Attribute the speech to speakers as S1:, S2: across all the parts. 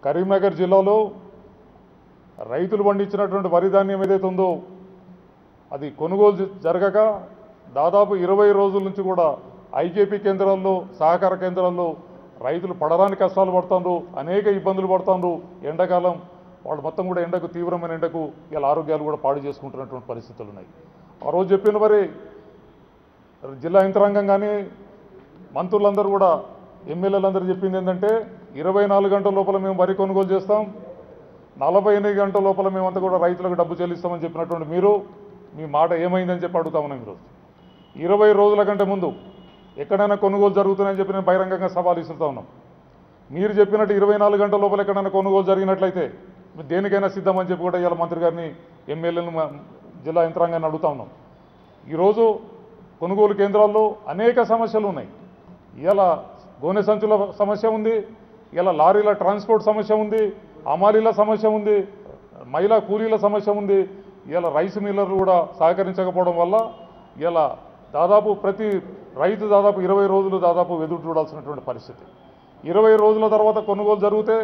S1: కరీంనగర్ జిల్లాలో రైతులు పండించినటువంటి వరి ధాన్యం ఏదైతే ఉందో అది కొనుగోలు జ- జరగక దాదాపు ఇరవై రోజుల నుంచి కూడా ఐకేపీ కేంద్రాల్లో సహకార కేంద్రాల్లో రైతులు పడరాని కష్టాలు పడుతున్నారు అనేక ఇబ్బందులు పడుతున్నారు ఎండాకాలం వాళ్ళు మొత్తం కూడా ఎండకు తీవ్రమైన ఎండకు ఇలా ఆరోగ్యాలు కూడా పాడు చేసుకుంటున్నటువంటి పరిస్థితులు ఉన్నాయి ఆ రోజు చెప్పిన మరి జిల్లా యంత్రాంగం కానీ మంత్రులందరూ కూడా ఎమ్మెల్యేలందరూ చెప్పింది ఏంటంటే ఇరవై నాలుగు గంటల లోపల మేము వరి కొనుగోలు చేస్తాం నలభై ఎనిమిది గంటల లోపల మేమంతా కూడా రైతులకు డబ్బు చెల్లిస్తామని చెప్పినటువంటి మీరు మీ మాట ఏమైందని చెప్పి అడుగుతా ఉన్నాం ఈరోజు ఇరవై రోజుల కంటే ముందు ఎక్కడైనా కొనుగోలు జరుగుతుందని చెప్పి నేను బహిరంగంగా సవాల్ ఇస్తుతా ఉన్నాం మీరు చెప్పినట్టు ఇరవై నాలుగు గంటల లోపల ఎక్కడైనా కొనుగోలు జరిగినట్లయితే మీరు దేనికైనా సిద్ధమని చెప్పి కూడా ఇవాళ మంత్రి గారిని ఎమ్మెల్యేలను మా- జిల్లా యంత్రాంగాన్ని అడుగుతా ఉన్నాం ఈరోజు కొనుగోలు కేంద్రాల్లో అనేక సమస్యలు ఉన్నాయి ఇలా గోనె సంచుల సమస్య ఉంది ఇలా లారీల ట్రాన్స్పోర్ట్ సమస్య ఉంది అమాలీల సమస్య ఉంది మహిళా కూలీల సమస్య ఉంది ఇలా రైస్ మిల్లర్లు కూడా సహకరించకపోవడం వల్ల ఇలా దాదాపు ప్రతి రైతు దాదాపు ఇరవై రోజులు దాదాపు ఎదురు చూడాల్సినటువంటి పరిస్థితి ఇరవై రోజుల తర్వాత కొనుగోలు జరిగితే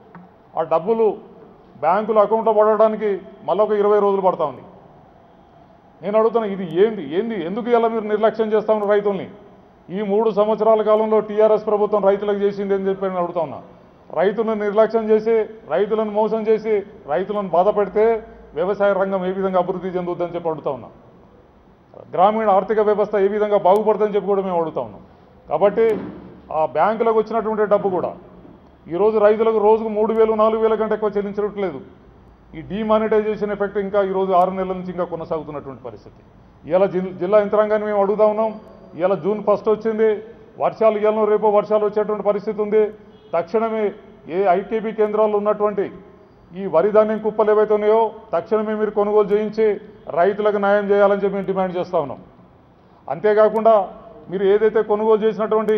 S1: ఆ డబ్బులు బ్యాంకుల అకౌంట్లో పడడానికి మళ్ళీ ఒక ఇరవై రోజులు పడతా ఉంది నేను అడుగుతున్నా ఇది ఏంది ఏంది ఎందుకు ఇలా మీరు నిర్లక్ష్యం చేస్తా ఉన్నారు రైతుల్ని ఈ మూడు సంవత్సరాల కాలంలో టీఆర్ఎస్ ప్రభుత్వం రైతులకు చేసింది అని చెప్పి నేను అడుగుతా ఉన్నా రైతులను నిర్లక్ష్యం చేసి రైతులను మోసం చేసి రైతులను బాధ పెడితే వ్యవసాయ రంగం ఏ విధంగా అభివృద్ధి చెందుద్దని చెప్పి అడుగుతా ఉన్నా గ్రామీణ ఆర్థిక వ్యవస్థ ఏ విధంగా బాగుపడుతుందని చెప్పి కూడా మేము అడుగుతా ఉన్నాం కాబట్టి ఆ బ్యాంకులకు వచ్చినటువంటి డబ్బు కూడా ఈరోజు రైతులకు రోజుకు మూడు వేలు నాలుగు వేల కంటే ఎక్కువ చెల్లించట్లేదు ఈ డిమానిటైజేషన్ ఎఫెక్ట్ ఇంకా ఈరోజు ఆరు నెలల నుంచి ఇంకా కొనసాగుతున్నటువంటి పరిస్థితి ఇలా జిల్లా యంత్రాంగాన్ని మేము అడుగుతా ఉన్నాం ఇలా జూన్ ఫస్ట్ వచ్చింది వర్షాలు ఇవాళ రేపు వర్షాలు వచ్చేటువంటి పరిస్థితి ఉంది తక్షణమే ఏ ఐకేబీ కేంద్రాల్లో ఉన్నటువంటి ఈ వరి ధాన్యం కుప్పలు ఏవైతే ఉన్నాయో తక్షణమే మీరు కొనుగోలు చేయించి రైతులకు న్యాయం చేయాలని చెప్పి మేము డిమాండ్ చేస్తా ఉన్నాం అంతేకాకుండా మీరు ఏదైతే కొనుగోలు చేసినటువంటి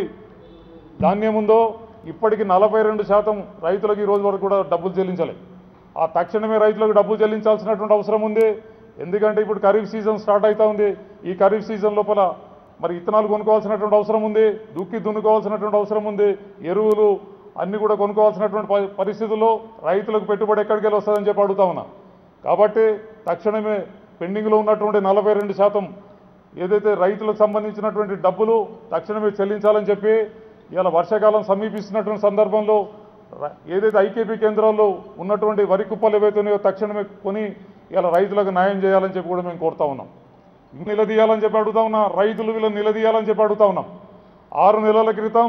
S1: ధాన్యం ఉందో ఇప్పటికి నలభై రెండు శాతం రైతులకు ఈ రోజు వరకు కూడా డబ్బులు చెల్లించాలి ఆ తక్షణమే రైతులకు డబ్బులు చెల్లించాల్సినటువంటి అవసరం ఉంది ఎందుకంటే ఇప్పుడు ఖరీఫ్ సీజన్ స్టార్ట్ అవుతా ఉంది ఈ ఖరీఫ్ సీజన్ లోపల మరి ఇత్తనాలు కొనుక్కోవాల్సినటువంటి అవసరం ఉంది దుక్కి దున్నుకోవాల్సినటువంటి అవసరం ఉంది ఎరువులు అన్ని కూడా కొనుక్కోవాల్సినటువంటి ప- పరిస్థితుల్లో రైతులకు పెట్టుబడి ఎక్కడికి వెళ్ళి వస్తుందని చెప్పి అడుగుతా ఉన్నా కాబట్టి తక్షణమే పెండింగ్లో ఉన్నటువంటి నలభై రెండు శాతం ఏదైతే రైతులకు సంబంధించినటువంటి డబ్బులు తక్షణమే చెల్లించాలని చెప్పి ఇలా వర్షాకాలం సమీపిస్తున్నటువంటి సందర్భంలో ర- ఏదైతే ఐకేపీ కేంద్రాల్లో ఉన్నటువంటి వరి కుప్పలు ఏవైతే ఉన్నాయో తక్షణమే కొని ఇలా రైతులకు న్యాయం చేయాలని చెప్పి కూడా మేము కోరుతా ఉన్నాం నిలదీయాలని చెప్పి అడుగుతా ఉన్నా రైతులు వీళ్ళని నిలదీయాలని చెప్పి అడుగుతా ఉన్నాం ఆరు నెలల క్రితం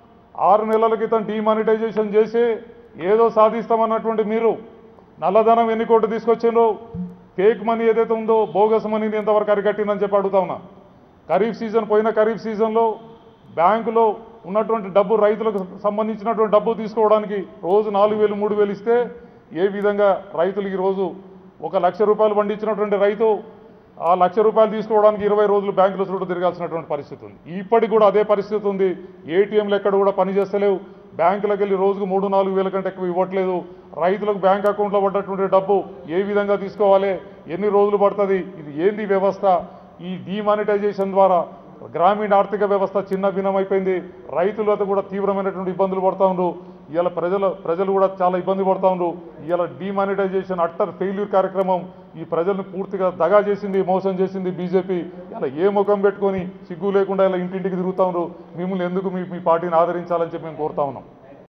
S1: ఆరు నెలల క్రితం డిమానిటైజేషన్ చేసి ఏదో సాధిస్తామన్నటువంటి మీరు నల్లధనం ఎన్ని కోట్లు తీసుకొచ్చిండ్రో ఫేక్ మనీ ఏదైతే ఉందో బోగస్ మనీని ఎంతవరకు అరికట్టిందని చెప్పి అడుగుతా ఉన్నా ఖరీఫ్ సీజన్ పోయిన ఖరీఫ్ సీజన్లో బ్యాంకులో ఉన్నటువంటి డబ్బు రైతులకు సంబంధించినటువంటి డబ్బు తీసుకోవడానికి రోజు నాలుగు వేలు మూడు వేలు ఇస్తే ఏ విధంగా రైతులు ఈరోజు ఒక లక్ష రూపాయలు పండించినటువంటి రైతు ఆ లక్ష రూపాయలు తీసుకోవడానికి ఇరవై రోజులు బ్యాంకుల చుట్టూ తిరగాల్సినటువంటి పరిస్థితి ఉంది ఇప్పటికి కూడా అదే పరిస్థితి ఉంది ఏటీఎంలు ఎక్కడ కూడా పనిచేస్తలేవు బ్యాంకులకు వెళ్ళి రోజుకు మూడు నాలుగు వేల కంటే ఎక్కువ ఇవ్వట్లేదు రైతులకు బ్యాంక్ అకౌంట్లో పడ్డటువంటి డబ్బు ఏ విధంగా తీసుకోవాలి ఎన్ని రోజులు పడుతుంది ఇది ఏంది వ్యవస్థ ఈ డిమానిటైజేషన్ ద్వారా గ్రామీణ ఆర్థిక వ్యవస్థ చిన్న భిన్నమైపోయింది రైతులతో కూడా తీవ్రమైనటువంటి ఇబ్బందులు పడతా ఉన్నారు ఇవాళ ప్రజలు ప్రజలు కూడా చాలా ఇబ్బంది పడతా ఉన్నారు ఇవాళ డిమానిటైజేషన్ అట్టర్ ఫెయిల్యూర్ కార్యక్రమం ఈ ప్రజలను పూర్తిగా దగా చేసింది మోసం చేసింది బీజేపీ ఇలా ఏ ముఖం పెట్టుకొని సిగ్గు లేకుండా ఇలా ఇంటింటికి తిరుగుతా ఉన్నారు మిమ్మల్ని ఎందుకు మీ మీ పార్టీని ఆదరించాలని చెప్పి మేము కోరుతా ఉన్నాం